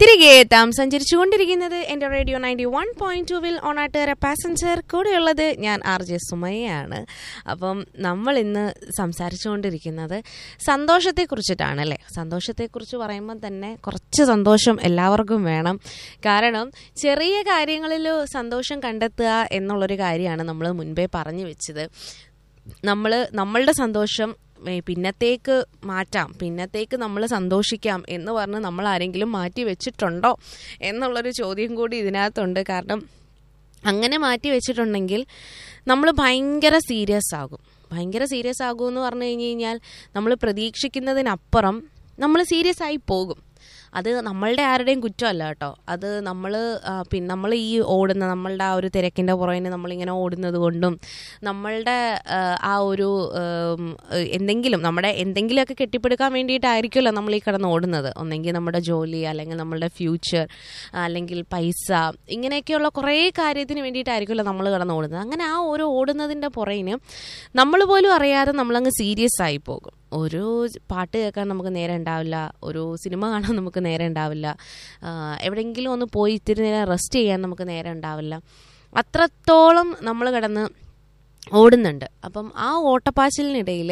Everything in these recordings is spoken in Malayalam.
തിരികെ എത്താം സഞ്ചരിച്ചുകൊണ്ടിരിക്കുന്നത് എൻ്റെ റേഡിയോ നയൻറ്റി വൺ പോയിന്റ് ടുവിൽ ഓണാട്ടുകര പാസഞ്ചർ കൂടെയുള്ളത് ഞാൻ ആർ ജെ സുമയ്യാണ് അപ്പം നമ്മൾ ഇന്ന് സംസാരിച്ചുകൊണ്ടിരിക്കുന്നത് സന്തോഷത്തെക്കുറിച്ചിട്ടാണ് അല്ലേ സന്തോഷത്തെക്കുറിച്ച് പറയുമ്പോൾ തന്നെ കുറച്ച് സന്തോഷം എല്ലാവർക്കും വേണം കാരണം ചെറിയ കാര്യങ്ങളിൽ സന്തോഷം കണ്ടെത്തുക എന്നുള്ളൊരു കാര്യമാണ് നമ്മൾ മുൻപേ പറഞ്ഞു വെച്ചത് നമ്മൾ നമ്മളുടെ സന്തോഷം ഏ, പിന്നത്തേക്ക് മാറ്റാം പിന്നത്തേക്ക് നമ്മൾ സന്തോഷിക്കാം എന്ന് പറഞ്ഞ് നമ്മൾ ആരെങ്കിലും മാറ്റി വെച്ചിട്ടുണ്ടോ എന്നുള്ളൊരു ചോദ്യം കൂടി ഇതിനകത്തുണ്ട് കാരണം അങ്ങനെ മാറ്റി വെച്ചിട്ടുണ്ടെങ്കിൽ നമ്മൾ ഭയങ്കര സീരിയസ് ആകും ഭയങ്കര സീരിയസ് ആകുമെന്ന് പറഞ്ഞു കഴിഞ്ഞ് കഴിഞ്ഞാൽ നമ്മൾ പ്രതീക്ഷിക്കുന്നതിനപ്പുറം നമ്മൾ സീരിയസ് ആയി പോകും അത് നമ്മളുടെ ആരുടെയും കുറ്റമല്ല കേട്ടോ അത് നമ്മൾ പിന്നെ നമ്മൾ ഈ ഓടുന്ന നമ്മളുടെ ആ ഒരു തിരക്കിൻ്റെ പുറകിന് നമ്മളിങ്ങനെ ഓടുന്നത് കൊണ്ടും നമ്മളുടെ ആ, ആ ഒരു ഉം, എന്തെങ്കിലും നമ്മുടെ എന്തെങ്കിലുമൊക്കെ കെട്ടിപ്പടുക്കാൻ വേണ്ടിയിട്ടായിരിക്കുമല്ലോ നമ്മൾ ഈ കിടന്ന് ഓടുന്നത് ഒന്നെങ്കിൽ നമ്മുടെ ജോലി അല്ലെങ്കിൽ നമ്മളുടെ ഫ്യൂച്ചർ അല്ലെങ്കിൽ പൈസ ഇങ്ങനെയൊക്കെയുള്ള കുറേ കാര്യത്തിന് വേണ്ടിയിട്ടായിരിക്കുമല്ലോ നമ്മൾ കിടന്ന് ഓടുന്നത് അങ്ങനെ ആ ഓരോ ഓടുന്നതിൻ്റെ പുറകിന് നമ്മൾ പോലും അറിയാതെ നമ്മളങ്ങ് സീരിയസ് ആയി പോകും ഒരു പാട്ട് കേൾക്കാൻ നമുക്ക് നേരം ഉണ്ടാവില്ല ഒരു സിനിമ കാണാൻ നമുക്ക് നേരം ഉണ്ടാവില്ല ആ, എവിടെയെങ്കിലും ഒന്ന് പോയി ഇത്തിരി നേരം റെസ്റ്റ് ചെയ്യാൻ നമുക്ക് നേരം ഉണ്ടാവില്ല അത്രത്തോളം നമ്മൾ കിടന്ന് ഓടുന്നുണ്ട് അപ്പം ആ ഓട്ടപ്പാച്ചിലിനിടയിൽ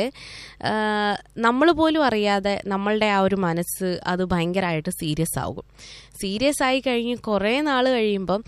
നമ്മൾ പോലും അറിയാതെ നമ്മളുടെ ആ ഒരു മനസ്സ് അത് ഭയങ്കരമായിട്ട് സീരിയസ് ആകും സീരിയസ് ആയി കഴിഞ്ഞ് കുറേ നാൾ കഴിയുമ്പം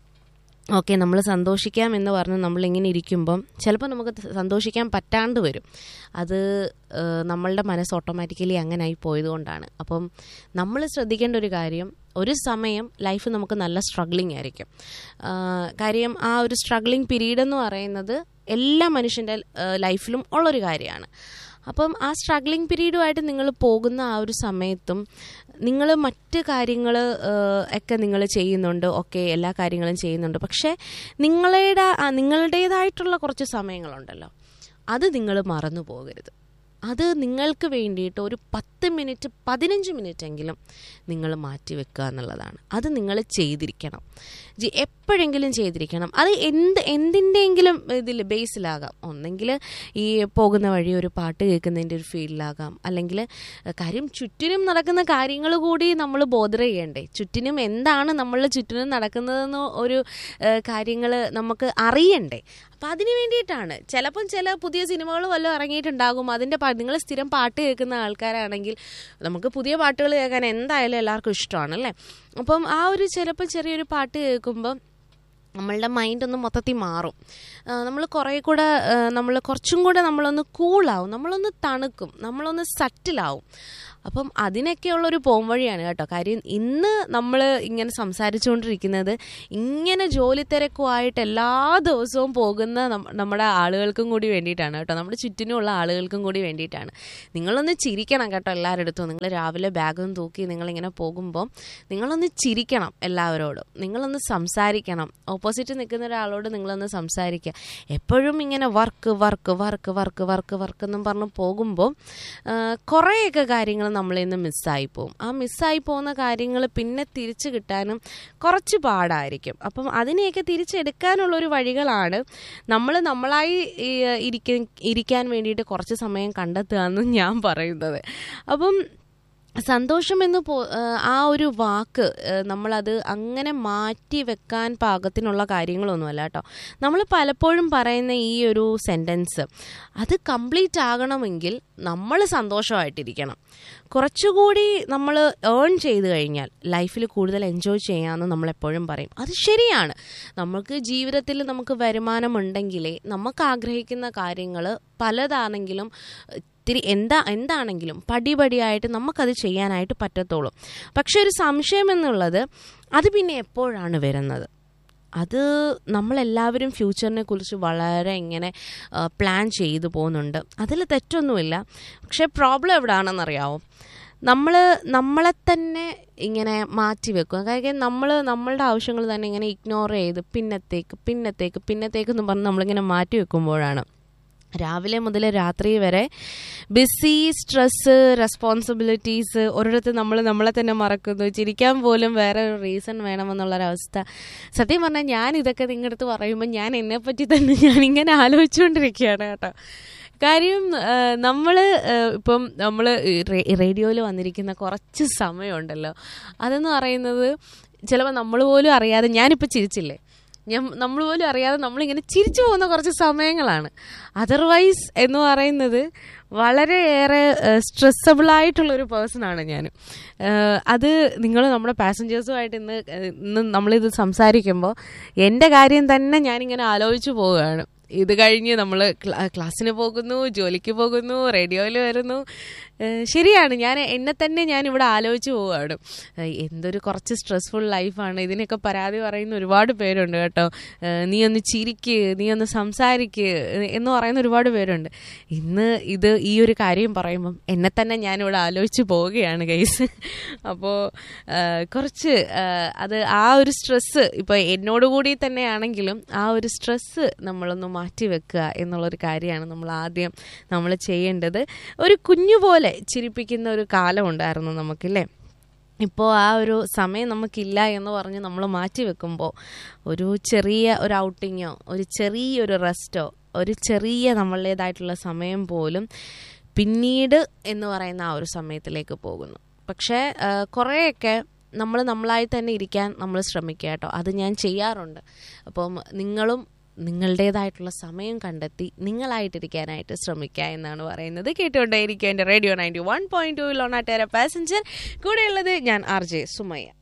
ഓക്കെ നമ്മൾ സന്തോഷിക്കാം എന്ന് പറഞ്ഞ് നമ്മളിങ്ങനെ ഇരിക്കുമ്പം ചിലപ്പോൾ നമുക്ക് സന്തോഷിക്കാൻ പറ്റാണ്ട് വരും അത് ഏഹ്, നമ്മളുടെ മനസ്സ് ഓട്ടോമാറ്റിക്കലി അങ്ങനെ ആയി പോയതുകൊണ്ടാണ് അപ്പം നമ്മൾ ശ്രദ്ധിക്കേണ്ട ഒരു കാര്യം ഒരു സമയം ലൈഫ് നമുക്ക് നല്ല സ്ട്രഗ്ലിംഗ് ആയിരിക്കും ആഹ്, കാര്യം ആ ഒരു സ്ട്രഗ്ലിംഗ് പീരീഡ് എന്ന് പറയുന്നത് എല്ലാ മനുഷ്യൻ്റെ ലൈഫിലും ഉള്ളൊരു കാര്യമാണ് അപ്പം ആ സ്ട്രഗ്ലിംഗ് പീരീഡുമായിട്ട് നിങ്ങൾ പോകുന്ന ആ ഒരു സമയത്തും നിങ്ങൾ മറ്റ് കാര്യങ്ങൾ ഒക്കെ നിങ്ങൾ ചെയ്യുന്നുണ്ട് ഓക്കെ എല്ലാ കാര്യങ്ങളും ചെയ്യുന്നുണ്ട് പക്ഷേ നിങ്ങളുടെ ആ നിങ്ങളുടേതായിട്ടുള്ള കുറച്ച് സമയങ്ങളുണ്ടല്ലോ അത് നിങ്ങൾ മറന്നു പോകരുത് അത് നിങ്ങൾക്ക് വേണ്ടിയിട്ട് ഒരു പത്ത് മിനിറ്റ് പതിനഞ്ച് മിനിറ്റ് എങ്കിലും നിങ്ങൾ മാറ്റി വെക്കുക എന്നുള്ളതാണ് അത് നിങ്ങൾ ചെയ്തിരിക്കണം ജി- എപ്പോഴെങ്കിലും ചെയ്തിരിക്കണം അത് എന്ത് എന്തിൻ്റെയെങ്കിലും ഇതിൽ ബേസിലാകാം ഒന്നെങ്കിൽ ഈ പോകുന്ന വഴി ഒരു പാട്ട് കേൾക്കുന്നതിൻ്റെ ഒരു ഫീൽഡിലാകാം അല്ലെങ്കിൽ കാര്യം ചുറ്റിനും നടക്കുന്ന കാര്യങ്ങൾ കൂടി നമ്മൾ ബോധർ ചെയ്യണ്ടേ ചുറ്റിനും എന്താണ് നമ്മളുടെ ചുറ്റിനും നടക്കുന്നതെന്ന് ഒരു കാര്യങ്ങൾ നമുക്ക് അറിയണ്ടേ അപ്പം അതിന് വേണ്ടിയിട്ടാണ് ചിലപ്പം ചില പുതിയ സിനിമകൾ വല്ലതും ഇറങ്ങിയിട്ടുണ്ടാകും അതിൻ്റെ നിങ്ങൾ സ്ഥിരം പാട്ട് കേൾക്കുന്ന ആൾക്കാരാണെങ്കിൽ നമുക്ക് പുതിയ പാട്ടുകൾ കേൾക്കാൻ എന്തായാലും എല്ലാവർക്കും ഇഷ്ടമാണ് അല്ലേ അപ്പം ആ ഒരു ചിലപ്പോൾ ചെറിയൊരു പാട്ട് കേൾക്കുമ്പോൾ നമ്മളുടെ മൈൻഡ് ഒന്ന് മൊത്തത്തിൽ മാറും നമ്മൾ കുറേ കൂടെ നമ്മൾ കുറച്ചും കൂടെ നമ്മളൊന്ന് കൂളാവും നമ്മളൊന്ന് തണുക്കും നമ്മളൊന്ന് സറ്റിലാവും അപ്പം അതിനൊക്കെയുള്ളൊരു പോംവഴിയാണ് കേട്ടോ കാര്യം ഇന്ന് നമ്മൾ ഇങ്ങനെ സംസാരിച്ചുകൊണ്ടിരിക്കുന്നത് ഇങ്ങനെ ജോലി തിരക്കുമായിട്ട് എല്ലാ ദിവസവും പോകുന്ന നമ്മ- നമ്മുടെ ആളുകൾക്കും കൂടി വേണ്ടിയിട്ടാണ് കേട്ടോ നമ്മുടെ ചുറ്റിനുമുള്ള ആളുകൾക്കും കൂടി വേണ്ടിയിട്ടാണ് നിങ്ങളൊന്ന് ചിരിക്കണം കേട്ടോ എല്ലാവരുടെ അടുത്തും നിങ്ങൾ രാവിലെ ബാഗും തൂക്കി നിങ്ങളിങ്ങനെ പോകുമ്പോൾ നിങ്ങളൊന്ന് ചിരിക്കണം എല്ലാവരോടും നിങ്ങളൊന്ന് സംസാരിക്കണം ഓപ്പോസിറ്റ് നിൽക്കുന്ന ഒരാളോട് നിങ്ങളൊന്ന് സംസാരിക്കുക എപ്പോഴും ഇങ്ങനെ work work work work work work എന്നും പറഞ്ഞ് പോകുമ്പോൾ കുറേയൊക്കെ കാര്യങ്ങൾ നമ്മളിൽ നിന്ന് മിസ്സായി പോകും ആ മിസ്സായി പോകുന്ന കാര്യങ്ങൾ പിന്നെ തിരിച്ചു കിട്ടാനും കുറച്ച് പാടായിരിക്കും അപ്പം അതിനെയൊക്കെ തിരിച്ചെടുക്കാനുള്ളൊരു വഴികളാണ് നമ്മൾ നമ്മളായി ഈ, ഇരിക്ക ഇരിക്കാൻ വേണ്ടിയിട്ട് കുറച്ച് സമയം കണ്ടെത്തുക എന്ന് ഞാൻ പറയുന്നത് അപ്പം സന്തോഷം എന്ന് പോ ഏഹ് ആ ഒരു വാക്ക് ഏഹ് നമ്മളത് അങ്ങനെ മാറ്റി വെക്കാൻ പാകത്തിനുള്ള കാര്യങ്ങളൊന്നുമല്ല കേട്ടോ നമ്മൾ പലപ്പോഴും പറയുന്ന ഈ ഒരു സെൻറ്റൻസ് അത് കംപ്ലീറ്റ് ആകണമെങ്കിൽ നമ്മൾ സന്തോഷമായിട്ടിരിക്കണം കുറച്ചുകൂടി നമ്മൾ ഏൺ ചെയ്ത് കഴിഞ്ഞാൽ ലൈഫിൽ കൂടുതൽ എൻജോയ് ചെയ്യാമെന്ന് നമ്മൾ എപ്പോഴും പറയും അത് ശരിയാണ് നമുക്ക് ജീവിതത്തിൽ നമുക്ക് വരുമാനമുണ്ടെങ്കിലേ നമുക്ക് ആഗ്രഹിക്കുന്ന കാര്യങ്ങൾ പലതാണെങ്കിലും ഇത്തിരി എന്താ എന്താണെങ്കിലും പടിപടിയായിട്ട് നമുക്കത് ചെയ്യാനായിട്ട് പറ്റത്തുള്ളൂ പക്ഷെ ഒരു സംശയം എന്നുള്ളത് അത് പിന്നെ എപ്പോഴാണ് വരുന്നത് അത് നമ്മളെല്ലാവരും ഫ്യൂച്ചറിനെ കുറിച്ച് വളരെ ഇങ്ങനെ പ്ലാൻ ചെയ്തു പോകുന്നുണ്ട് അതിൽ തെറ്റൊന്നുമില്ല പക്ഷേ പ്രോബ്ലം എവിടെയാണെന്നറിയാവോ നമ്മൾ നമ്മളെ തന്നെ ഇങ്ങനെ മാറ്റി വെക്കും കാര്യം നമ്മൾ നമ്മളുടെ ആവശ്യങ്ങൾ തന്നെ ഇങ്ങനെ ഇഗ്നോർ ചെയ്ത് പിന്നത്തേക്ക് പിന്നത്തേക്ക് പിന്നത്തേക്ക് എന്ന് പറഞ്ഞ് നമ്മളിങ്ങനെ മാറ്റി വെക്കുമ്പോഴാണ് രാവിലെ മുതൽ രാത്രി വരെ ബിസി സ്ട്രെസ്സ് റെസ്പോൺസിബിലിറ്റീസ് ഒരിടത്ത് നമ്മൾ നമ്മളെ തന്നെ മറക്കുന്നു ചിരിക്കാൻ പോലും വേറെ ഒരു റീസൺ വേണമെന്നുള്ളൊരവസ്ഥ സത്യം പറഞ്ഞാൽ ഞാൻ ഇതൊക്കെ നിങ്ങളുടെ അടുത്ത് പറയുമ്പോൾ ഞാൻ എന്നെപ്പറ്റി തന്നെ ഞാനിങ്ങനെ ആലോചിച്ചുകൊണ്ടിരിക്കുകയാണ് കേട്ടോ കാര്യം നമ്മൾ ഇപ്പം നമ്മൾ റേഡിയോയിൽ വന്നിരിക്കുന്ന കുറച്ച് സമയമുണ്ടല്ലോ അതെന്ന് പറയുന്നത് ചിലപ്പോൾ നമ്മൾ പോലും അറിയാതെ ഞാനിപ്പോൾ ചിരിച്ചില്ലേ ഞാൻ നമ്മൾ പോലും അറിയാതെ നമ്മളിങ്ങനെ ചിരിച്ചു പോകുന്ന കുറച്ച് സമയങ്ങളാണ് അതർവൈസ് എന്ന് പറയുന്നത് വളരെയേറെ സ്ട്രെസ്സബിൾ ആയിട്ടുള്ളൊരു പേഴ്സണാണ് ഞാൻ അത് നിങ്ങൾ നമ്മുടെ പാസഞ്ചേഴ്സുമായിട്ട് ഇന്ന് ഇന്ന് നമ്മളിത് സംസാരിക്കുമ്പോൾ എൻ്റെ കാര്യം തന്നെ ഞാനിങ്ങനെ ആലോചിച്ചു പോവുകയാണ് ഇത് കഴിഞ്ഞ് നമ്മൾ ക്ലാസ്സിന് പോകുന്നു ജോലിക്ക് പോകുന്നു റേഡിയോയിൽ വരുന്നു ശരിയാണ് ഞാൻ എന്നെ തന്നെ ഞാൻ ഇവിടെ ആലോചിച്ച് പോവുകയാണ് എന്തൊരു കുറച്ച് സ്ട്രെസ്ഫുൾ ലൈഫാണ് ഇതിനൊക്കെ പരാതി പറയുന്ന ഒരുപാട് പേരുണ്ട് കേട്ടോ നീ ഒന്ന് ചിരിക്ക് നീ ഒന്ന് സംസാരിക്ക് എന്ന് പറയുന്ന ഒരുപാട് പേരുണ്ട് ഇന്ന് ഇത് ഈ ഒരു കാര്യം പറയുമ്പം എന്നെ തന്നെ ഞാനിവിടെ ആലോചിച്ച് പോവുകയാണ് ഗൈസ് അപ്പോൾ കുറച്ച് അത് ആ ഒരു സ്ട്രെസ്സ് ഇപ്പോൾ എന്നോട് കൂടി തന്നെയാണെങ്കിലും ആ ഒരു സ്ട്രെസ്സ് നമ്മളൊന്ന് മാറ്റി വെക്കുക എന്നുള്ളൊരു കാര്യമാണ് നമ്മൾ ആദ്യം നമ്മൾ ചെയ്യേണ്ടത് ഒരു കുഞ്ഞു പോലെ ചിരിപ്പിക്കുന്ന ഒരു കാലം ഉണ്ടായിരുന്നു നമുക്കില്ലേ ഇപ്പോൾ ആ ഒരു സമയം നമുക്കില്ല എന്ന് പറഞ്ഞ് നമ്മൾ മാറ്റി വെക്കുമ്പോൾ ഒരു ചെറിയ ഒരു ഔട്ടിങ്ങോ ഒരു ചെറിയൊരു റെസ്റ്റോ ഒരു ചെറിയ നമ്മളുടേതായിട്ടുള്ള സമയം പോലും പിന്നീട് എന്ന് പറയുന്ന ആ ഒരു സമയത്തിലേക്ക് പോകുന്നു പക്ഷേ കുറേയൊക്കെ നമ്മൾ നമ്മളായി തന്നെ ഇരിക്കാൻ നമ്മൾ ശ്രമിക്കുക കേട്ടോ അത് ഞാൻ ചെയ്യാറുണ്ട് അപ്പം നിങ്ങളും നിങ്ങളുടേതായിട്ടുള്ള സമയം കണ്ടെത്തി നിങ്ങളായിട്ടിരിക്കാനായിട്ട് ശ്രമിക്കുക എന്നാണ് പറയുന്നത് കേട്ടുകൊണ്ടേയിരിക്കും എൻ്റെ radio ninety one point two ലോണാട്ടേര പാസഞ്ചർ കൂടെയുള്ളത് ഞാൻ ആർ ജെ സുമയ്യ